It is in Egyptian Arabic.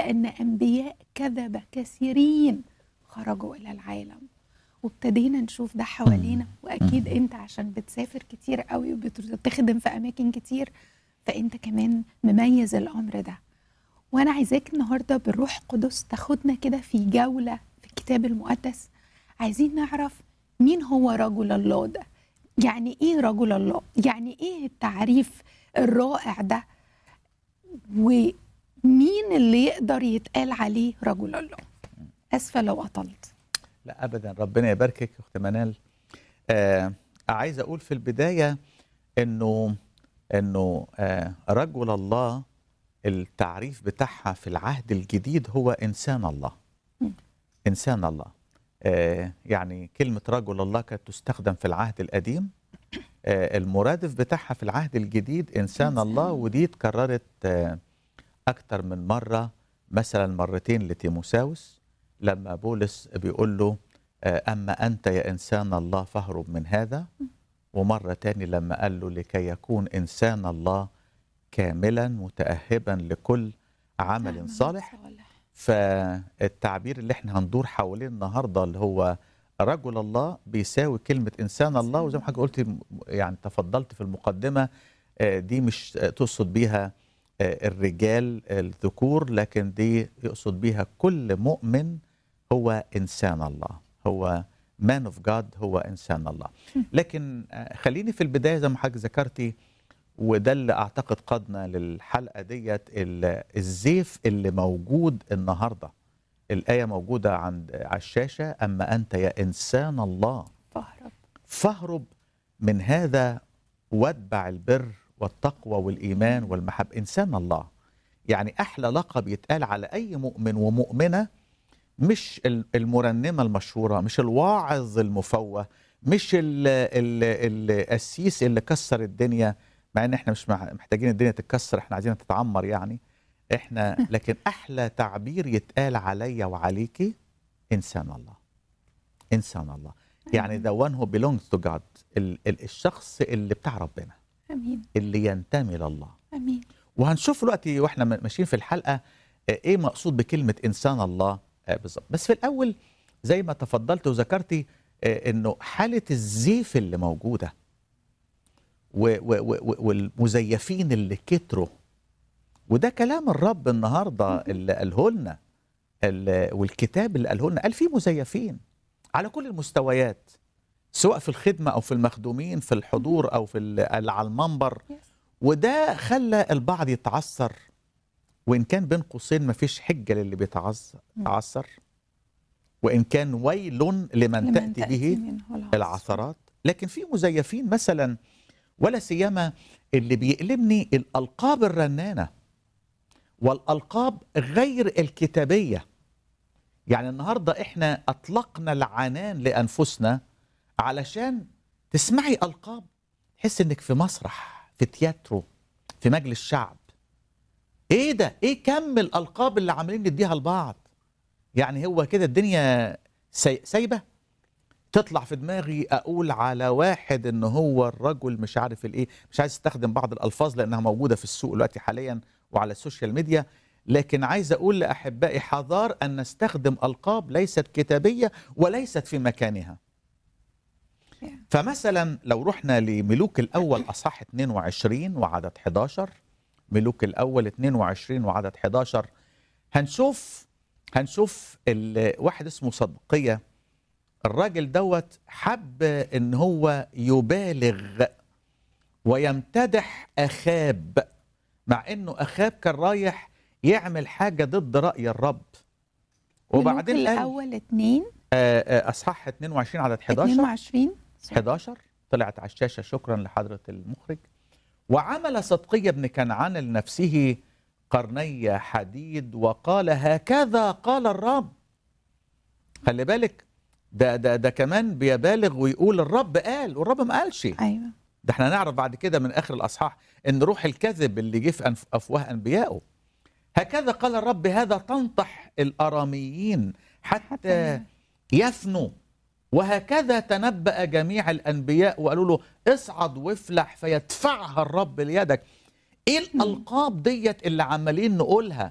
لأن أنبياء كذب كثيرين خرجوا إلى العالم وابتدينا نشوف ده حوالينا وأكيد أنت عشان بتسافر كتير قوي وبتخدم في أماكن كتير فأنت كمان مميز الأمر ده وأنا عايزاك النهاردة بالروح القدس تاخدنا كده في جولة في الكتاب المقدس عايزين نعرف مين هو رجل الله ده يعني ايه رجل الله يعني ايه التعريف الرائع ده ومين اللي يقدر يتقال عليه رجل الله اسفه لو اطلت لا ابدا ربنا يباركك يا اخت منال آه عايز اقول في البدايه انه انه آه رجل الله التعريف بتاعها في العهد الجديد هو انسان الله مم. انسان الله آه يعني كلمه رجل الله كانت تستخدم في العهد القديم آه المرادف بتاعها في العهد الجديد انسان إنسان الله الله. ودي اتكررت آه اكتر من مره مثلا مرتين لتيموساوس لما بولس بيقول له آه، أما أنت يا إنسان الله فاهرب من هذا ومرة تاني لما قال له لكي يكون إنسان الله كاملا متأهبا لكل عمل صالح فالتعبير اللي احنا هندور حواليه النهاردة اللي هو رجل الله بيساوي كلمة إنسان الله وزي ما حضرتك قلت يعني تفضلت في المقدمة آه، دي مش آه، تقصد بيها آه، الرجال الذكور لكن دي يقصد بيها كل مؤمن هو إنسان الله هو مان اوف جاد هو إنسان الله لكن آه، خليني في البداية زي ما حضرتك ذكرتي وده اللي أعتقد قادنا للحلقة ديت ال- الزيف اللي موجود النهاردة الآية موجودة عند على الشاشة أما أنت يا إنسان الله فاهرب فاهرب من هذا واتبع البر والتقوى والإيمان والمحبة إنسان الله يعني أحلى لقب يتقال على أي مؤمن ومؤمنة مش ال- المرنمة المشهورة مش الواعظ المفوه مش ال- ال- القسيس اللي كسر الدنيا مع ان احنا مش مع- محتاجين الدنيا تتكسر احنا عايزينها تتعمر يعني احنا لكن احلى تعبير يتقال عليا وعليكي انسان الله انسان الله يعني the one who belongs to God ال- ال- الشخص اللي بتاع ربنا امين اللي ينتمي لله امين وهنشوف دلوقتي واحنا م- ماشيين في الحلقه آه، ايه مقصود بكلمه انسان الله آه، بالظبط بس في الاول زي ما تفضلت وذكرتي آه، انه حاله الزيف اللي موجوده و- و- و- و- والمزيفين اللي كتروا وده كلام الرب النهارده اللي قاله لنا ال- والكتاب اللي قاله لنا قال في مزيفين على كل المستويات سواء في الخدمه او في المخدومين في الحضور او في ال- على المنبر يس. وده خلى البعض يتعثر وان كان بين قوسين مفيش حجه للي بيتعثر تعثر وان كان ويل لمن, لمن تاتي به منه العصر. العثرات لكن في مزيفين مثلا ولا سيما اللي بيقلبني الالقاب الرنانه والالقاب غير الكتابيه يعني النهارده احنا اطلقنا العنان لانفسنا علشان تسمعي القاب تحس انك في مسرح في تياترو في مجلس شعب ايه ده ايه كم الالقاب اللي عاملين نديها لبعض يعني هو كده الدنيا ساي- سايبه تطلع في دماغي اقول على واحد ان هو الرجل مش عارف الايه مش عايز استخدم بعض الالفاظ لانها موجوده في السوق دلوقتي حاليا وعلى السوشيال ميديا لكن عايز اقول لاحبائي حذار ان نستخدم القاب ليست كتابيه وليست في مكانها فمثلا لو رحنا لملوك الاول اصحاح 22 وعدد 11 ملوك الاول 22 وعدد 11 هنشوف هنشوف ال- واحد اسمه صدقيه الراجل دوت حب ان هو يبالغ ويمتدح اخاب مع انه اخاب كان رايح يعمل حاجه ضد راي الرب وبعدين ملوك قال الاول اتنين آه، آه، اصحاح 22 عدد 11 22 11 طلعت على الشاشه شكرا لحضره المخرج وعمل صدقي بن كنعان لنفسه قرني حديد وقال هكذا قال الرب خلي بالك ده ده ده كمان بيبالغ ويقول الرب قال والرب ما قالش ايوه ده احنا نعرف بعد كده من اخر الاصحاح ان روح الكذب اللي جه في أنف- افواه انبيائه هكذا قال الرب هذا تنطح الاراميين حتى حتى يفنوا وهكذا تنبأ جميع الانبياء وقالوا له اصعد وافلح فيدفعها الرب ليدك ايه الالقاب ديت اللي عمالين نقولها